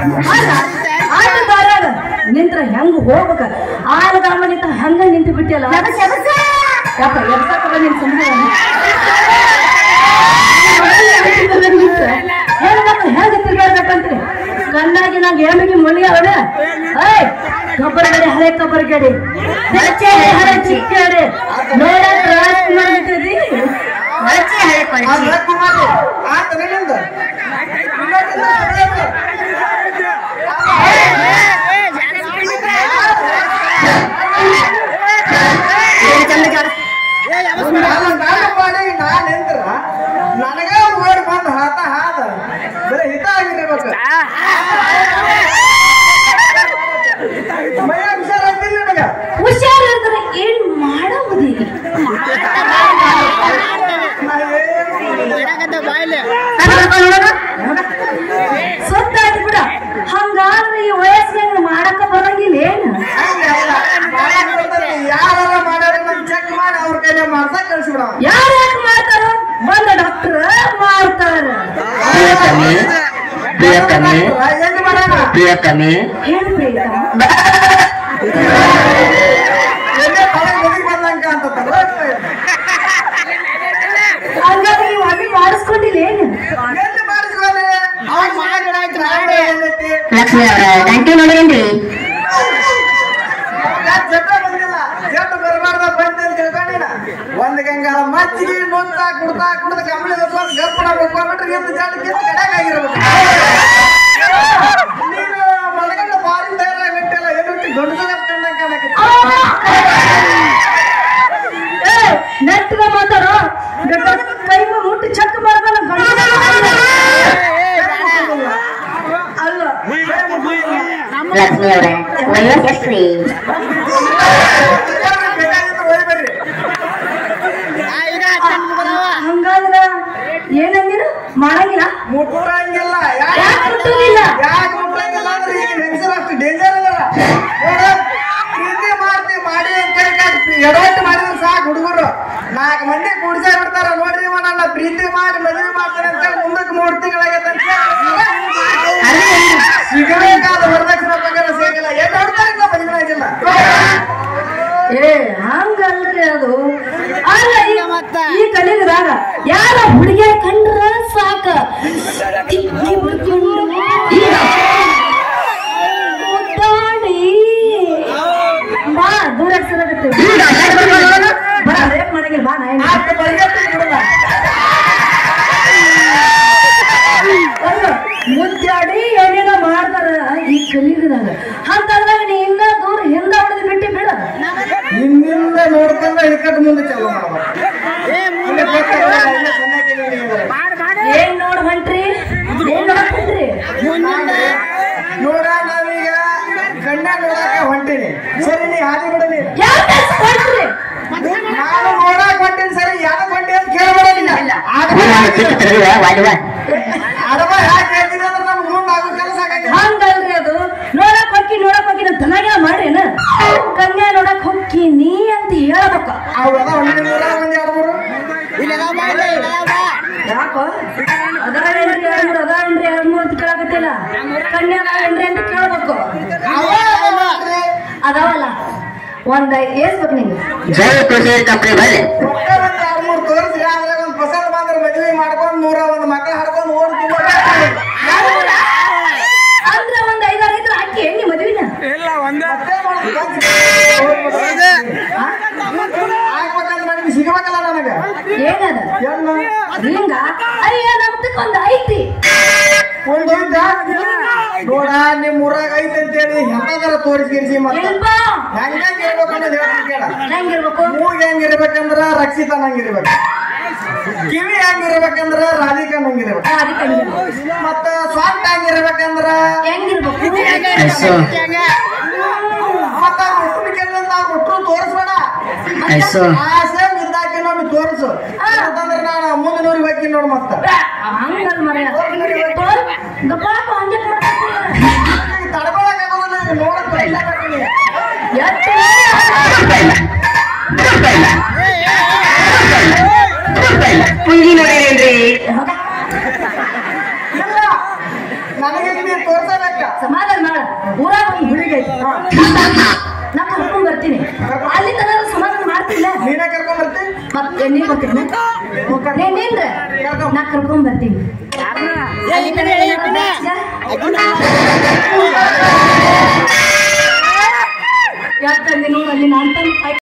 ಆಟ ದಾರ್ಯಾಗ ನಿಂತ್ರ ಹೆಂಗ್ ಹೋಗ್ಬೇಕ ಆಲದ ನಿಂತ ಹಂಗ ನಿಂತು ಬಿಟ್ಟಿಯಲ್ಲ ಯಾಕ ಎಬ್ಸಕ್ಕ ನಿನ್ ಸುಮ್ಮನೆ ಹೆಂಗ ತಿರ್ಗಾಡ್ಬೇಕಂತ್ರಿ ಕಣ್ಣಾಗಿ ನಂಗೆ ಏಮಿಗೆ ಮೊಳಿ ಅವಳ ಏಯ್ ಕಬ್ಬರ್ ಗಡಿ ಹಳೆ ಕಬ್ಬರ್ ಗಡಿ ಹೆಚ್ಚೆ ಹಳೆ ಚಿಕ್ಕ ಗಡಿ ನೋಡ ಕ್ರಾಸ್ ಮಾಡ್ಬಿಟ್ಟಿದಿ ಅದ್ ಕುಮಾರಿ ಆತ ನಿಂದು ಮಾಡಿ ನಾ ನಿಂತ್ರ ನನಗ ಓಡಿ ಬಂದು ಹಾತ ಹಾದ ಬರೀ ಹಿತ ಆಗಿರ್ಬೇಕು ಮೈಯ ಹುಷಾರ್ ಆಗ್ತಿಲ್ಲ ನಿನಗ ಹುಷಾರಿದ್ರೆ ಏನ್ ಮಾಡೋದೀಗ ನಾ ಏನು ಸೊತ್ತಾಯ್ತು ಬಿಡ ಹಂಗಾದ್ರೆ ಈ ವಯಸ್ಸಿನಾಗ ಮಾಡಕ ಬರಂಗಿಲ್ಲ ಏನು ಯಾರ ಮಾಡ್ಯಾರ ನಮ್ ಚೆಕ್ ಮಾಡಿ ಅವ್ರ ಕೈಲೇ ಮಾಡ್ತಾ ಕಳ್ಸಿಬಿಡ ಯಾರು ಯಾಕೆ ಮಾಡ್ತಾರ ಬಂದ ಡಾಕ್ಟರ್ ಮಾಡ್ತಾರ ಪ್ರಿಯತಮೆ ಪ್ರಿಯತಮೆ ಎಲ್ಲಿ ಮಾಡೋಣ ಪ್ರಿಯತಮೆ ಹೇಳು ಪ್ರೀತ ಎಲ್ಲೇ ತಲೆ ಬದಿಗೆ ಬಂದಂಗ ಅಂತ ಹಂಗಾದ್ರೆ ನೀವು ಅಭಿ ಮಾಡಿಸ್ಕೊಂಡಿಲ್ಲ ಏನು ಎಲ್ಲಿ ಮಾಡಿಸ್ಕೊಳ್ಳಿ ಅವಾಗ ಮಾಡಿಡಾಯ್ತು ನಾಳೆ ಎಲ್ಲೈತಿ ಲಕ್ಷ್ಮಿ ಅವರ ಗಂಟೆ ನೋಡಿರೇನ್ರಿ ಯಾಕ್ ಜಟ್ಟ ಬಂದಿಲ್ಲ ಜಟ್ಟ ಬರಬಾರ್ದ ಬಂದೆ ಅಂತ ತಿಳ್ಕೊಂಡಿನ ಒಂದ್ ಗಂಗಾಳ ಮಚ್ಚಿಗೆ ನುಂತಾ ಕುಡ್ತಾ ಕುಡ್ದ ಕಂಬಳಿ ಹೊತ್ಕೊಂಡ್ ಗಪ್ಪನ ಮುಕ್ಕೊಂಡ್ಬಿಟ್ರೆ ಎಂದು ಜಾಡ ಕಿತ್ತು ಕಡೆಯಾಗ ಆಗಿರ್ಬೇಕು ನೀನು ಮಲಗಂಡ ಬಾರಿ ತಯಾರಾಗಿ ಬಿಟ್ಟಿಲ್ಲ ಎಲ್ಲಿ ದೊಡ್ಡ ಕಂಡಂಗ ಕಾಣಕತ್ತಿ ಏ ನೆಟ್ಟಗ ಮಾತಾಡೋ ಕೈ ಮುಟ್ಟಿ ಚೆಕ್ ಮಾಡ್ದಲ್ಲ ಅಲ್ಲ ಲಕ್ಷ್ಮಿ ಅವರ ವಯಸ್ಸ್ರಿ ಬೇಕಾಗಿದ್ದು ಒಯ್ಬೇಡ್ರಿ ಹಂಗಾದ್ರ ಏನಂದಿರ ಮಾಡಂಗಿಲ್ಲ ಮುಟ್ಟಂಗಿಲ್ಲ ಯಾಕೆ ಮುಟ್ಟುದಿಲ್ಲ ಯಾಕೆ ಮುಟ್ಟಂಗಿಲ್ಲ ಅಂದ್ರೆ ಈಗ ಹೆಂಗಸರು ಅಷ್ಟು ಡೇಂಜರ್ ಅದಲ್ಲ ನೋಡು, ಪ್ರೀತಿ ಮಾಡ್ತಿ ಮಾಡಿ ಅಂತ ಹೇಳಿ ಎಡವಟ್ಟು ಮಾಡಿದ್ರೆ ಸಾಕು ಹುಡುಗರು ನಾಲ್ಕು ಮಂದಿ ಕುಡಿಸೇ ಬಿಡ್ತಾರ ನೋಡ್ರಿ ಇವ ನನ್ನ ಪ್ರೀತಿ ಮಾಡಿ ಮದುವೆ ಮಾಡ್ತಾರೆ ಅಂತ ಹೇಳಿ ಮುಂದಕ್ಕೆ ಮೂರು ತಿಂಗಳಾಗೈತೆ ಅಂತ ಹೇಳಿ ಸಿಗಬೇಕಾದ ವರದಕ್ಷಿಣೆ ಪ್ರಕಾರ ಸಿಗಿಲ್ಲ ಏನು ನೋಡ್ತಾರಿಲ್ಲ ಮದುವೆ ಆಗಿಲ್ಲ ಏ ಹಂಗಲ್ರಿ ಅದು ಅಲ್ಲ ಈ ಈ ಕಲಿಗದಾಗ ಯಾರ ಹುಡುಗಿಯ ಕಂಡ್ರ ಸಾಕ ತಿಕ್ಕಿ ಬಿಡ್ಕೊಂಡು ಮುದ್ದಾಡಿ ಬಾ ದೂರ ಸರಾಗತ್ತೆ ಬಾ ರೇಪ್ ಮಾಡಂಗಿಲ್ಲ ಬಾ ನಾಯಿ ಆತ ಬರಿಗಟ್ಟಿ ಬಿಡಲ್ಲ ಅಲ್ಲ, ಮುದ್ದಾಡಿ ಏನೇನೋ ಮಾಡ್ತಾರ ಈ ಕಲಿಗದಾಗ ಅಂತಂದಾಗ ನೀ ಇನ್ನ ದೂರ ಹಿಂದ ಹೊಡೆದು ಬಿಟ್ಟಿ ಬಿಡ ಹಿಂದಿಂದ ನೋಡ್ಕೊಂಡ ಹಿಡ್ಕಟ್ ಮುಂದೆ ಚಾಲು ಮಾಡ್ಬೇಕು ಇಲ್ಲಿ ಗೊತ್ತಾಗಲ್ಲ, ಇಲ್ಲಿ ಸಣ್ಣಕ್ಕೆ ಹಿಡಿಯೋದು. ಏನ್ ನೋಡ್ ಹೊಂಟ್ರಿ ಏನ್ ನೋಡಕ್ ಹೊಂಟ್ರಿ ನೋಡ ನಾವೀಗ ಗಂಡ ನೋಡಾಕ ಹೊಂಟೀನಿ ಸರಿ ನೀ ಹಾದಿ ಬಿಡ ನೀ ಯಾವ ಹೊಂಟ್ರಿ ನಾನು ನೋಡಾಕ ಹೊಂಟೀನಿ ಸರಿ ಯಾಕೆ ಹೊಂಟಿ ಅಂತ ಕೇಳ್ಬೇಡ ನೀನು ಚಿಕ್ಕ ತಿರುಗುವ ವಾಲಿವ ಅಡವ ಯಾಕೆ ಹೇಳ್ತೀನಿ ಅಂದ್ರೆ ನಮ್ಗೆ ಮುಂದೆ ಆಗೋ ಕೆಲಸ ಆಗಂಗಿಲ್ಲ ಹಂಗಲ್ರಿ ಅದು ನೋಡಕ್ ಹೊಕ್ಕಿ ನೋಡಕ್ ಹೋಗಿ ನಾ ತನಗ ಮಾಡ್ರೇನ ಕನ್ಯಾ ನೋಡಕ್ ಹೊಕ್ಕಿ ನೀ ಅಂತ ಹೇಳ್ಬೇಕ ಅವೆಲ್ಲ ಒಂದೇ ನೂರ ಒಂದ್ ಎರಡು ಮೂರು ಯಾಕೋ ಅದಾವೇನ್ರಿ ಎರಡ್ ಮೂರು ಅದಾವೇನ್ರಿ ಎರಡ್ ಮೂರು ಅಂತ ಕೇಳಕತ್ತಿಲ್ಲ ಕನ್ಯಾ ಅದಾವೇನ್ರಿ ಅಂತ ಕೇಳ್ಬೇಕು ಅದಾವಲ್ಲ ಒಂದ್ ಏಸ್ ಬೇಕು ನಿಂಗೆ ಜೈ ಕೃಷಿ ಕಂಪನಿ ಬಲ್ಲಿ ಒಟ್ಟ ಒಂದ್ ಎರಡು ಮೂರು ತೋರಿಸಿ ಆದ್ರೆ ಒಂದು ಪಸಂದ್ ಬಂದ್ರೆ ಮದುವೆ ಮಾಡ್ಕೊಂಡು ನೂರ ಒಂದು ಮಕ್ಕಳು ಹಾಡ್ಕೊಂಡು ಓಡ್ ತುಂಬ ಅಂದ್ರ ಒಂದ್ ಐದಾರು ಇದ್ರ ಹಾಕಿ ಹೆಂಗಿ ಮದುವಿನ ಆಗ್ಬೇಕಂದ್ರೆ ನನಗೆ ಸಿಗಬೇಕಲ್ಲ ನನಗೆ ಏನದ ಏನು ಹಿಂಗ ಅಯ್ಯ ನಮ್ದಕ್ ಒಂದ್ ಐತಿ ಒಂದು ಐತ ನೋಡ ನಿಮ್ ಊರಾಗ ಐತೆ ಅಂತೇಳಿ ಎಂತದಾರ ತೋರಿಸ್ಕಿರಿಸಿ ಮತ್ತೆ ಇಲ್ಪ ಹೆಂಗ್ ಹೆಂಗ್ ಇರ್ಬೇಕು ಅನ್ನೋದು ಹೇಳ್ತೀನಿ ಕೇಳ ಹೆಂಗಿರ್ಬೇಕು ಮೂಗ್ ಹೆಂಗ್ ಇರ್ಬೇಕಂದ್ರ ರಕ್ಷಿತಾ ನಂಗಿರ್ಬೇಕು ಕಿವಿ ಹೆಂಗ್ ಇರ್ಬೇಕಂದ್ರ ರಾಧಿಕಾ ನಂಗಿರ್ಬೇಕು ಆ, ಅದಕ್ಕೆ ಹಂಗಿರ್ಬೇಕು. ಮತ್ತ ಸ್ವಂತ ಹೆಂಗ್ ಇರ್ಬೇಕಂದ್ರ ಹೆಂಗಿರ್ಬೇಕು ಐಸು ಮತ್ತ ಹುಟ್ಟಿನ ಕೇಳಿದ್ರೆ ನಾವು ಹುಟ್ಟರು ತೋರಿಸ್ಬೇಡ ಐಸು ಆಸೆ ಇದ್ದಾಕೆ ನಮ್ಗೆ ತೋರಿಸು ಅಂತಂದ್ರೆ ನಾನು ಮುಂದೆ ನೂರಿಗೆ ಹೋಗ್ತೀನಿ ನೋಡು ಮತ್ತ ಹಂಗಲ್ ಮರ ತೋರ್ ಗಪ್ಪಾಪ ಹಂಗೆ ಮಾಡ್ಬೇಕು. ತಡ್ಕೊಳಕ್ಕಾಗೋದಿಲ್ಲ ಈಗ ನೋಡಕ್ ತೋರಿಸ್ಲೇಬೇಕು ನೀ. ಎತ್ತು ಮುಂಗಿ ನೋಡಿರೇನ್ರಿ ಇಲ್ಲ ನನಗೆ ಈಗ ನೀನ್ ತೋರ್ಸಬೇಕ ಸಮಾಧಾನ ಮಾಡ ಊರಾಗ ಒಂದು ಹುಡುಗಿ ಐತಿ ನಾ ಕರ್ಕೊಂಡ್ ಬರ್ತೀನಿ ಅಲ್ಲಿ ತನಕ ಸಮಾಧಾನ ಮಾಡ್ತಿಲ್ಲ ನೀನೇ ಕರ್ಕೊಂಡ್ ಬರ್ತಿ ಮತ್ತೆ ನೀ ಬರ್ತೀನಿ ನೀನ್ರ ನಾ ಕರ್ಕೊಂಡ್ ಬರ್ತೀನಿ ಅಲ್ಲಿ ತನಕ ಏನಾರ ಬ್ಯಾಸ್ಗ? ಯಾಕಂದ್ರೆ ನೋಡಲ್ಲಿ ನಾನು